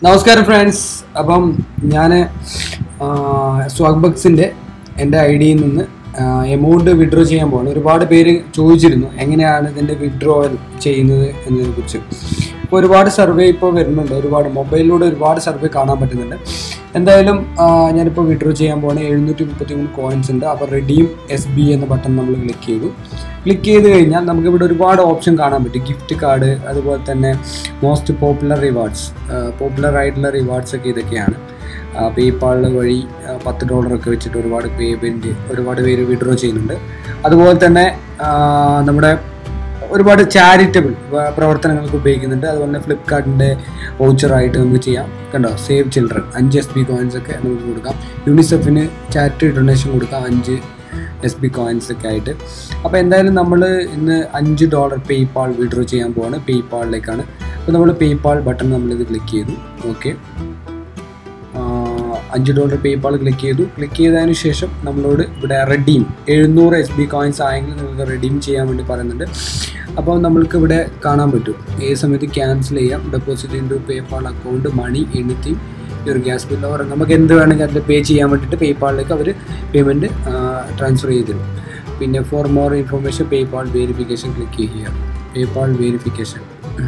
നമസ്കാരം ഫ്രണ്ട്സ് അപ്പം ഞാൻ സ്വാഗ്ബക്സിൻ്റെ എൻ്റെ ഐ ഡിയിൽ നിന്ന് എമൗണ്ട് വിഡ്രോ ചെയ്യാൻ പോവാണ് ഒരുപാട് പേര് ചോദിച്ചിരുന്നു എങ്ങനെയാണ് ഇതിൻ്റെ വിഡ്രോവൽ ചെയ്യുന്നത് എന്നതിനെ കുറിച്ച് അപ്പോൾ ഒരുപാട് സർവേ ഇപ്പോൾ വരുന്നുണ്ട് ഒരുപാട് മൊബൈലിലൂടെ ഒരുപാട് സർവേ കാണാൻ പറ്റുന്നുണ്ട് എന്തായാലും ആ, ഞാനിപ്പോൾ വിഡ്രോ ചെയ്യാൻ പോവാണ് എഴുന്നൂറ്റി മുപ്പത്തി മൂന്ന് കോയിൻസ് ഉണ്ട് അപ്പോൾ റെഡീം എസ് ബി എന്ന ബട്ടൺ നമ്മൾ ക്ലിക്ക് ചെയ്തു ക്ലിക്ക് ചെയ്ത് കഴിഞ്ഞാൽ നമുക്ക് ഇവിടെ ഒരുപാട് ഓപ്ഷൻ കാണാൻ പറ്റും ഗിഫ്റ്റ് കാർഡ് അതുപോലെ തന്നെ മോസ്റ്റ് പോപ്പുലർ റിവാർഡ്സ് പോപ്പുലർ ആയിട്ടുള്ള റിവാർഡ്സ് ഒക്കെ ഇതൊക്കെയാണ് പേപ്പാൾ വഴി ആ, പത്ത് ഡോളറൊക്കെ വെച്ചിട്ട് ഒരുപാട് പേയ്മെൻറ്റ് ഒരുപാട് പേര് വിഡ്രോ ചെയ്യുന്നുണ്ട് അതുപോലെ തന്നെ ആ, നമ്മുടെ ഒരുപാട് ചാരിറ്റബിൾ പ്രവർത്തനങ്ങൾക്ക് ഉപയോഗിക്കുന്നുണ്ട് അതുപോലെ തന്നെ ഫ്ലിപ്കാർട്ടിൻ്റെ വൗച്ചറായിട്ട് നമുക്ക് ചെയ്യാം കണ്ടോ സേവ് ചിൽഡ്രൻ അഞ്ച് എസ് ബി കോയിൻസ് ഒക്കെ നമുക്ക് കൊടുക്കാം യൂണിസെഫിന് ചാരിറ്റി ഡൊണേഷൻ കൊടുക്കാം അഞ്ച് എസ് ബി കോയിൻസ് ഒക്കെ ആയിട്ട് അപ്പോൾ എന്തായാലും നമ്മൾ ഇന്ന് അഞ്ച് ഡോളർ പേയ്പാൾ വിഡ്രോ ചെയ്യാൻ പോവാണ് പേയ്പാളിലേക്കാണ് അപ്പോൾ നമ്മൾ പേയ്പാൾ ബട്ടൺ നമ്മളിത് ക്ലിക്ക് ചെയ്തു ഓക്കെ അഞ്ച് ഡോളർ പേയ്പാൾ ക്ലിക്ക് ചെയ്തു ക്ലിക്ക് ചെയ്തതിന് ശേഷം നമ്മളോട് ഇവിടെ റെഡീം എഴുന്നൂറ് എസ് ബി കോയിൻസ് ആയെങ്കിൽ നമുക്ക് റെഡീം ചെയ്യാൻ വേണ്ടി പറയുന്നുണ്ട് അപ്പോൾ നമ്മൾക്ക് ഇവിടെ കാണാൻ പറ്റും ഏത് സമയത്ത് ക്യാൻസൽ ചെയ്യാം deposit into PayPal account money anything ഒരു ഗ്യാസ് ബിൽ ഓർ നമുക്ക് എന്ത് വേണമെങ്കിൽ അതിൽ പേ ചെയ്യാൻ വേണ്ടിയിട്ട് പേപ്പാളിലേക്ക് അവർ പേയ്മെൻറ്റ് ട്രാൻസ്ഫർ ചെയ്ത് തരും പിന്നെ for more information PayPal verification click ചെയ്യുക പേപ്പാൾ വെരിഫിക്കേഷൻ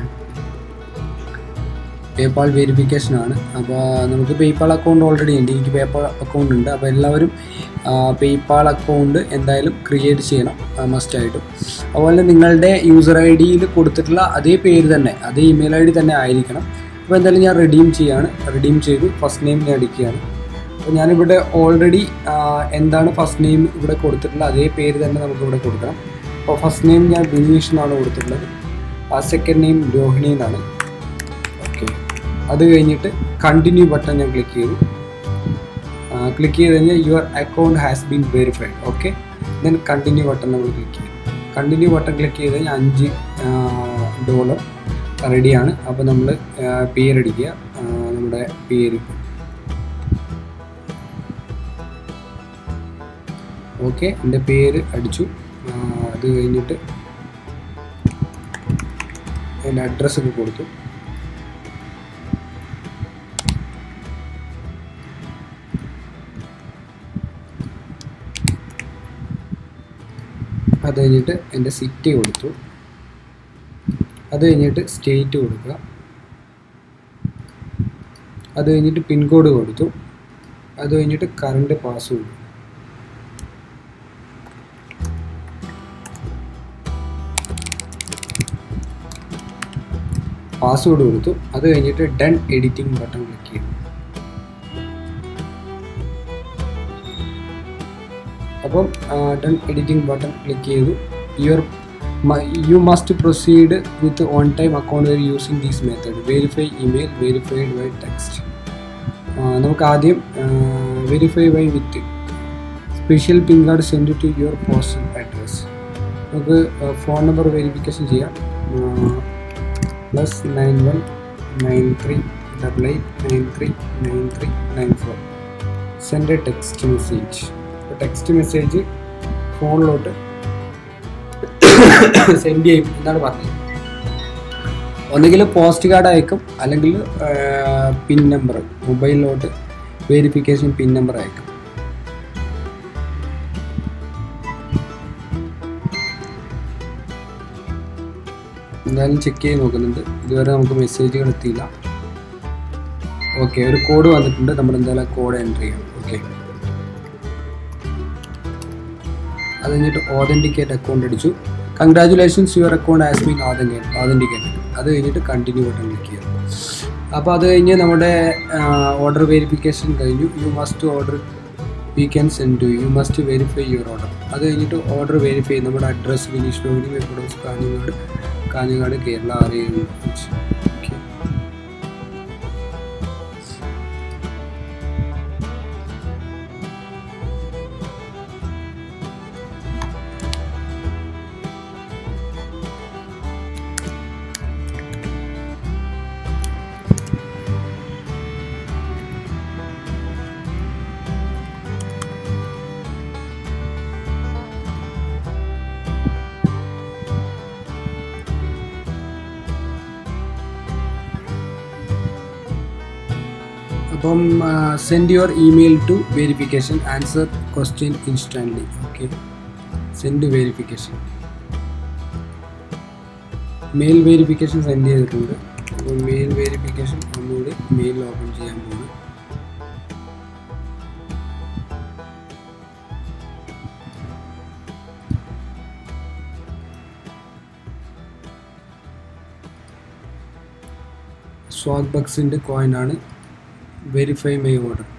പേപ്പാൾ വെരിഫിക്കേഷൻ ആണ് അപ്പോൾ നമുക്ക് പേപ്പാൾ അക്കൗണ്ട് ഓൾറെഡി ഉണ്ട് എനിക്ക് പേപ്പാൾ അക്കൗണ്ട് ഉണ്ട് അപ്പോൾ എല്ലാവരും പേപ്പാൾ അക്കൗണ്ട് എന്തായാലും ക്രിയേറ്റ് ചെയ്യണം മസ്റ്റായിട്ടും അതുപോലെ നിങ്ങളുടെ യൂസർ ഐ ഡിയിൽ കൊടുത്തിട്ടുള്ള അതേ പേര് തന്നെ അതേ ഇമെയിൽ ഐ ഡി തന്നെ ആയിരിക്കണം അപ്പോൾ എന്തായാലും ഞാൻ റിഡീം ചെയ്യാണ് റിഡീം ചെയ്തു ഫസ്റ്റ് നെയിം ഞാൻ അടിക്കുകയാണ് അപ്പോൾ ഞാനിവിടെ ഓൾറെഡി എന്താണ് ഫസ്റ്റ് നെയിം ഇവിടെ കൊടുത്തിട്ടുള്ള അതേ പേര് തന്നെ നമുക്ക് ഇവിടെ കൊടുക്കണം അപ്പോൾ ഫസ്റ്റ് നെയിം ഞാൻ ബിനീഷ് എന്നാണ് കൊടുത്തിട്ടുള്ളത് ആ സെക്കൻഡ് നെയിം രോഹിണി എന്നാണ് ഓക്കെ അത് കഴിഞ്ഞിട്ട് കണ്ടിന്യൂ ബട്ടൺ ഞാൻ ക്ലിക്ക് ചെയ്തു ക്ലിക്ക് ചെയ്ത് കഴിഞ്ഞാൽ your account has been verified okay then continue button നമ്മൾ ക്ലിക്ക് ചെയ്തു കണ്ടിന്യൂ ബട്ടൺ ക്ലിക്ക് ചെയ്ത് കഴിഞ്ഞാൽ അഞ്ച് ഡോളർ റെഡിയാണ് അപ്പോൾ നമ്മൾ പേരടിക്കുക ആ, നമ്മുടെ പേര് ഓക്കെ എൻ്റെ പേര് അടിച്ചു ആ, അത് കഴിഞ്ഞിട്ട് എൻ്റെ അഡ്രസ്സൊക്കെ കൊടുത്തു അത് കഴിഞ്ഞിട്ട് എൻ്റെ സിറ്റി കൊടുത്തു അത് കഴിഞ്ഞിട്ട് സ്റ്റേറ്റ് കൊടുക്കുക അത് കഴിഞ്ഞിട്ട് പിൻകോഡ് കൊടുത്തു അത് കഴിഞ്ഞിട്ട് കറണ്ട് പാസ്വേഡ് പാസ്വേഡ് കൊടുത്തു അത് കഴിഞ്ഞിട്ട് ഡൺ എഡിറ്റിംഗ് ബട്ടൺ ക്ലിക്ക് ചെയ്തു അപ്പം ഡൺ എഡിറ്റിംഗ് ബട്ടൺ ക്ലിക്ക് ചെയ്തു your you must proceed with on time account using these method verify email verified by text നമുക്ക് ആദ്യം verify by with special pin card send to your postal address നമുക്ക് phone number verification ചെയ്യാം plus nine one nine three double eight nine three nine three nine four send a text message text message ഫോണിലോട്ട് send ചെയ്യും എന്നാണ് പറഞ്ഞത് ഒന്നുകിൽ post card അയക്കും അല്ലെങ്കിൽ pin number മൊബൈലിലോട്ട് വെരിഫിക്കേഷൻ പിൻ നമ്പർ അയക്കും എന്തായാലും ചെക്ക് ചെയ്ത് നോക്കുന്നുണ്ട് ഇതുവരെ നമുക്ക് മെസ്സേജുകൾ എത്തിയില്ല ഓക്കെ ഒരു കോഡ് വന്നിട്ടുണ്ട് നമ്മൾ എന്തായാലും ആ കോഡ് എൻ്റർ ചെയ്യണം ഓക്കെ അത് കഴിഞ്ഞിട്ട് ഓതൻറ്റിക്കേറ്റ് അക്കൗണ്ട് അടിച്ചു congratulations your account has been authenticate authenticated അത് കഴിഞ്ഞിട്ട് കണ്ടിന്യൂ ബട്ടൺ ക്ലിക്ക് ചെയ്തു അപ്പോൾ അത് കഴിഞ്ഞ് നമ്മുടെ ഓർഡർ വെരിഫിക്കേഷൻ കഴിഞ്ഞു you must order we can send to you must verify your order അത് കഴിഞ്ഞിട്ട് ഓർഡർ വെരിഫൈ നമ്മുടെ അഡ്രസ്സ് വിനീഷ് രോഹിണി വെക്കോഡോസ് കാഞ്ഞങ്ങാട് കാഞ്ഞങ്ങാട് കേരള അറിയുന്നു ഓക്കെ അപ്പം send your email to verification answer question instantly okay send verification mail verification send ചെയ്തിട്ടുണ്ട് അപ്പോൾ mail verification ഒന്നുകൂടി mail open ചെയ്യാൻ പോകുന്നു സ്വാഗ് ബക്സിൻ്റെ കോയിനാണ് verify my order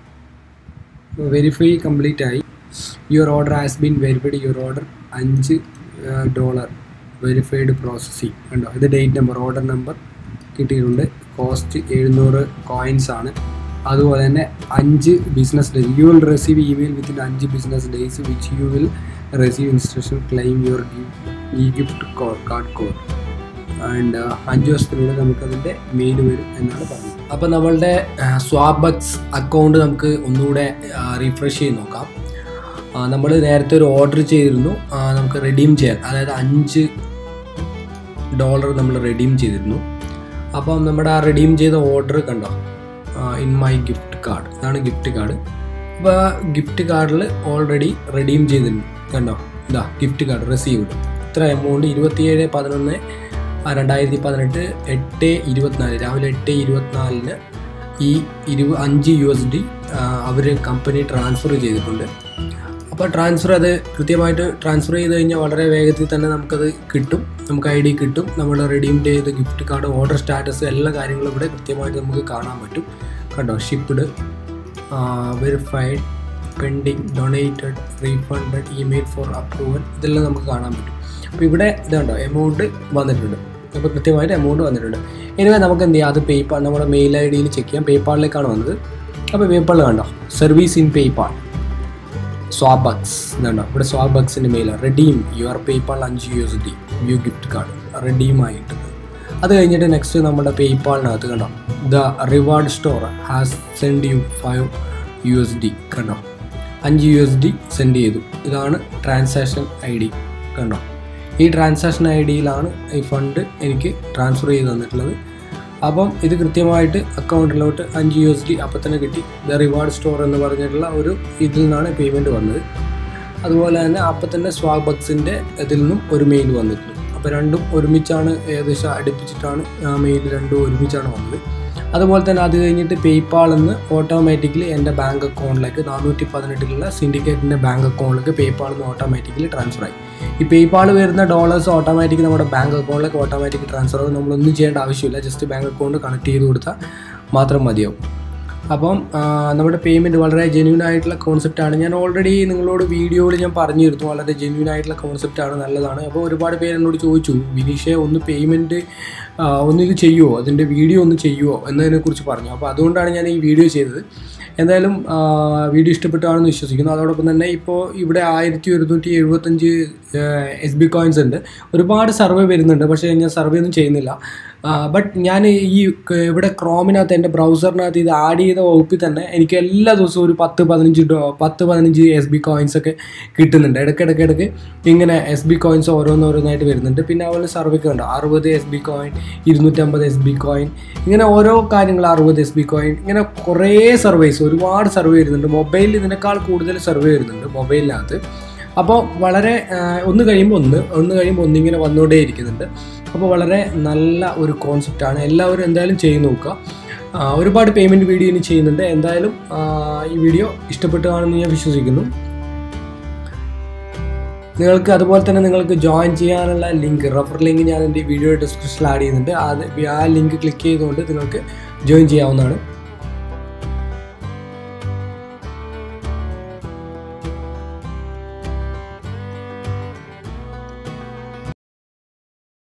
verify complete ആയി your order has been verified your order അഞ്ച് dollar verified processing കണ്ടോ ഇത് ഡേറ്റ് നമ്പർ ഓർഡർ നമ്പർ കിട്ടിയിട്ടുണ്ട് കോസ്റ്റ് എഴുന്നൂറ് കോയിൻസ് ആണ് അതുപോലെ തന്നെ അഞ്ച് business days you will receive email within അഞ്ച് business days which you will receive instruction claim your e gift card code and അഞ്ച് ദിവസത്തിനുള്ളിൽ നമുക്കതിൻ്റെ മെയിൽ വരും എന്നാണ് പറഞ്ഞത് അപ്പോൾ നമ്മളുടെ സ്വാബക്സ് അക്കൗണ്ട് നമുക്ക് ഒന്നുകൂടെ റീഫ്രഷ് ചെയ്ത് നോക്കാം നമ്മൾ നേരത്തെ ഒരു ഓർഡർ ചെയ്തിരുന്നു ആ, നമുക്ക് റെഡീം ചെയ്യാൻ അതായത് അഞ്ച് ഡോളർ നമ്മൾ റെഡീം ചെയ്തിരുന്നു അപ്പം നമ്മുടെ ആ റെഡീം ചെയ്ത ഓർഡർ കണ്ടോ ഇൻ മൈ ഗിഫ്റ്റ് കാർഡ് ഇതാണ് ഗിഫ്റ്റ് കാർഡ് അപ്പോൾ ഗിഫ്റ്റ് കാർഡിൽ ഓൾറെഡി റെഡീം ചെയ്തിട്ടുണ്ട് കണ്ടോ ഇതാ ഗിഫ്റ്റ് കാർഡ് റിസീവ്ഡ് ഇത്ര എമൗണ്ട് ഇരുപത്തിയേഴ് പതിനൊന്ന് ആ, രണ്ടായിരത്തി പതിനെട്ട് എട്ട് ഇരുപത്തിനാല് രാവിലെ എട്ട് ഇരുപത്തിനാലിന് ഈ ഇരുപ അഞ്ച് യു എസ് ഡി അവർ കമ്പനി ട്രാൻസ്ഫർ ചെയ്തിട്ടുണ്ട് അപ്പോൾ ട്രാൻസ്ഫർ അത് കൃത്യമായിട്ട് ട്രാൻസ്ഫർ ചെയ്ത് കഴിഞ്ഞാൽ വളരെ വേഗത്തിൽ തന്നെ നമുക്കത് കിട്ടും നമുക്ക് ഐ ഡി കിട്ടും നമ്മൾ റെഡീം ചെയ്ത് ഗിഫ്റ്റ് കാർഡ് ഓർഡർ സ്റ്റാറ്റസ് എല്ലാ കാര്യങ്ങളും ഇവിടെ കൃത്യമായിട്ട് നമുക്ക് കാണാൻ പറ്റും കണ്ടോ shipped verified pending donated refunded email for approval ഇതെല്ലാം നമുക്ക് കാണാൻ പറ്റും അപ്പോൾ ഇവിടെ ഇതുണ്ടോ എമൗണ്ട് വന്നിട്ടുണ്ട് അപ്പോൾ കൃത്യമായിട്ട് എമൗണ്ട് വന്നിട്ടുണ്ട് എനിവേ നമുക്ക് എന്ത് ചെയ്യാം അത് പേപ്പാൾ നമ്മുടെ മെയിൽ ഐ ഡിയിൽ ചെക്ക് ചെയ്യാം പേപ്പാളിലേക്കാണ് വന്നത് അപ്പോൾ പേപ്പാൾ കണ്ടോ സർവീസ് ഇൻ പേപ്പാൾ സ്വാബക്സ് ഇതുണ്ടോ ഇവിടെ സ്വാബക്സിൻ്റെ മെയിലാണ് റെഡീം യുവർ പേപ്പാൾ അഞ്ച് U S D view gift card redeem ആയിട്ട് അത് കഴിഞ്ഞിട്ട് നെക്സ്റ്റ് നമ്മുടെ പേപ്പാളിനകത്ത് കണ്ടോ the reward store has send you five U S D കണ്ടോ അഞ്ച് യു എസ് ഡി സെൻഡ് ചെയ്തു ഇതാണ് ട്രാൻസാക്ഷൻ ഐ ഡി കണ്ടോ ഈ ട്രാൻസാക്ഷൻ ഐ ഡിയിലാണ് ഈ ഫണ്ട് എനിക്ക് ട്രാൻസ്ഫർ ചെയ്ത് തന്നിട്ടുള്ളത് അപ്പം ഇത് കൃത്യമായിട്ട് അക്കൗണ്ടിലോട്ട് അഞ്ച് യു എസ് ഡി അപ്പം തന്നെ കിട്ടി ദ റിവാർഡ് സ്റ്റോർ എന്ന് പറഞ്ഞിട്ടുള്ള ഒരു ഇതിൽ നിന്നാണ് പേയ്മെൻറ്റ് വന്നത് അതുപോലെ തന്നെ അപ്പം തന്നെ സ്വാഗ് ബക്സിൻ്റെ ഇതിൽ നിന്നും ഒരു മെയിൽ വന്നിട്ടുണ്ട് അപ്പോൾ രണ്ടും ഒരുമിച്ചാണ് ഏകദേശം അടുപ്പിച്ചിട്ടാണ് ആ മെയിൽ രണ്ടും ഒരുമിച്ചാണ് വന്നത് അതുപോലെ തന്നെ അത് കഴിഞ്ഞിട്ട് പേയ്പാളിൽ നിന്ന് ഓട്ടോമാറ്റിക്കലി എൻ്റെ ബാങ്ക് അക്കൗണ്ടിലേക്ക് നാനൂറ്റി പതിനെട്ടിലുള്ള സിൻഡിക്കേറ്റിൻ്റെ ബാങ്ക് അക്കൗണ്ടിലേക്ക് പേയ്പാളിൽ നിന്ന് ഓട്ടോമാറ്റിക്കലി ട്രാൻസ്ഫർ ആയി ഈ പേയ്പാൾ വരുന്ന ഡോളേഴ്സ് ഓട്ടോമാറ്റിക് നമ്മുടെ ബാങ്ക് അക്കൗണ്ടിലേക്ക് ഓട്ടോമാറ്റിക് ട്രാൻസ്ഫർ ആകും നമ്മളൊന്നും ചെയ്യേണ്ട ആവശ്യമില്ല ജസ്റ്റ് ബാങ്ക് അക്കൗണ്ട് കണക്ട് ചെയ്ത് കൊടുത്താൽ മാത്രം മതിയാവും അപ്പം ആ, നമ്മുടെ പേയ്മെൻറ്റ് വളരെ ജെന്യൂൻ ആയിട്ടുള്ള കോൺസെപ്റ്റാണ് ഞാൻ ഓൾറെഡി നിങ്ങളോട് വീഡിയോയിൽ ഞാൻ പറഞ്ഞിരുന്നു വളരെ ജെന്യൂൻ ആയിട്ടുള്ള കോൺസെപ്റ്റാണ് നല്ലതാണ് അപ്പോൾ ഒരുപാട് പേര് എന്നോട് ചോദിച്ചു വിനീഷെ ഒന്ന് പേയ്മെൻറ്റ് ഒന്നിത് ചെയ്യുമോ അതിൻ്റെ വീഡിയോ ഒന്ന് ചെയ്യുമോ എന്നതിനെക്കുറിച്ച് പറഞ്ഞു അപ്പോൾ അതുകൊണ്ടാണ് ഞാൻ ഈ വീഡിയോ ചെയ്തത് എന്തായാലും ആ, വീഡിയോ ഇഷ്ടപ്പെട്ടാണെന്ന് വിശ്വസിക്കുന്നു അതോടൊപ്പം തന്നെ ഇപ്പോൾ ഇവിടെ ആയിരത്തി ഒരുന്നൂറ്റി എഴുപത്തഞ്ച് എസ് ബി കോയിൻസ് ഉണ്ട് ഒരുപാട് സർവേ വരുന്നുണ്ട് പക്ഷേ ഞാൻ സർവേ ഒന്നും ചെയ്യുന്നില്ല ബട്ട് ഞാൻ ഈ ക- ഇവിടെ ക്രോമിനകത്ത് എൻ്റെ ബ്രൗസറിനകത്ത് ഇത് ആഡ് ചെയ്ത വകുപ്പിൽ തന്നെ എനിക്ക് എല്ലാ ദിവസവും ഒരു പത്ത് പതിനഞ്ച് ഡോ പത്ത് പതിനഞ്ച് എസ് ബി കോയിൻസ് ഒക്കെ കിട്ടുന്നുണ്ട് ഇടയ്ക്കിടയ്ക്ക് ഇടയ്ക്ക് ഇങ്ങനെ എസ് ബി കോയിൻസ് ഓരോന്നോരോന്നായിട്ട് വരുന്നുണ്ട് പിന്നെ അതുപോലെ സർവേക്ക് ഉണ്ട് അറുപത് എസ് ബി കോയിൻ ഇരുന്നൂറ്റമ്പത് എസ് ബി കോയിൻ ഇങ്ങനെ ഓരോ കാര്യങ്ങൾ അറുപത് എസ് ബി കോയിൻ ഇങ്ങനെ കുറേ സർവേസ് ഒരുപാട് സർവേ വരുന്നുണ്ട് മൊബൈലിൽ ഇതിനേക്കാൾ കൂടുതൽ സർവേ വരുന്നുണ്ട് മൊബൈലിനകത്ത് അപ്പോൾ വളരെ ആ, ഒന്ന് കഴിയുമ്പോൾ ഒന്ന് ഒന്ന് കഴിയുമ്പോൾ ഒന്നിങ്ങനെ വന്നുകൊണ്ടേ ഇരിക്കുന്നുണ്ട് അപ്പോൾ വളരെ നല്ല ഒരു കോൺസെപ്റ്റാണ് എല്ലാവരും എന്തായാലും ചെയ്ത് നോക്കുക ആ, ഒരുപാട് പേയ്മെൻറ്റ് വീഡിയോ ഇനി ചെയ്യുന്നുണ്ട് എന്തായാലും ആ, ഈ വീഡിയോ ഇഷ്ടപ്പെട്ടു കാണുമെന്ന് ഞാൻ വിശ്വസിക്കുന്നു നിങ്ങൾക്ക് അതുപോലെ തന്നെ നിങ്ങൾക്ക് ജോയിൻ ചെയ്യാനുള്ള ലിങ്ക് റഫർ ലിങ്ക് ഞാൻ എൻ്റെ വീഡിയോ ഡിസ്ക്രിപ്ഷനിൽ ആഡ് ചെയ്യുന്നുണ്ട് അത് ആ ലിങ്ക് ക്ലിക്ക് ചെയ്തുകൊണ്ട് നിങ്ങൾക്ക് ജോയിൻ ചെയ്യാവുന്നതാണ്